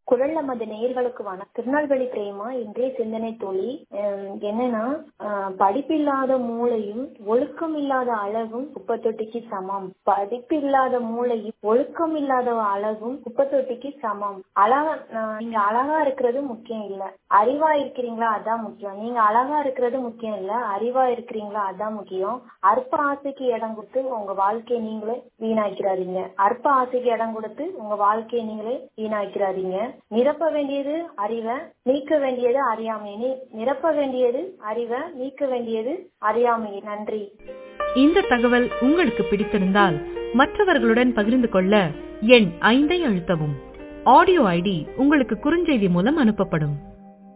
குரல் நமது நேயர்களுக்கு வணக்கம் திருநெல்வேலி பிரேமா இன்றைய சிந்தனை தோழி அஹ் என்னன்னா அஹ் படிப்பில்லாத மூளையும் ஒழுக்கம் இல்லாத அழகும் குப்பத்தொட்டிக்கு சமம் படிப்பில்லாத மூளையும் ஒழுக்கம் இல்லாத அழகும் குப்பத்தொட்டிக்கு சமம் அழகா அஹ் நீங்க அழகா இருக்கிறது முக்கியம் இல்ல அறிவா இருக்கிறீங்களா அதான் முக்கியம் நீங்க அழகா இருக்கிறது முக்கியம் இல்ல அறிவா இருக்கிறீங்களா அதான் முக்கியம் அற்ப ஆசைக்கு இடம் கொடுத்து உங்க வாழ்க்கையை நீங்களே வீணாக்கிறாதீங்க அற்ப ஆசைக்கு இடம் கொடுத்து உங்க வாழ்க்கையை நீங்களே வீணாக்கிறாதீங்க நிரப்ப வேண்டியது அறிவை நீக்க வேண்டியது அறியாமை நீ நிரப்ப வேண்டியது அறிவை நீக்க வேண்டியது அறியாமை நன்றி இந்த தகவல் உங்களுக்கு பிடித்திருந்தால் மற்றவர்களுடன் பகிர்ந்து கொள்ள எண் ஐந்தை அழுத்தவும் ஆடியோ ஐடி உங்களுக்கு குறுஞ்செய்தி மூலம் அனுப்பப்படும்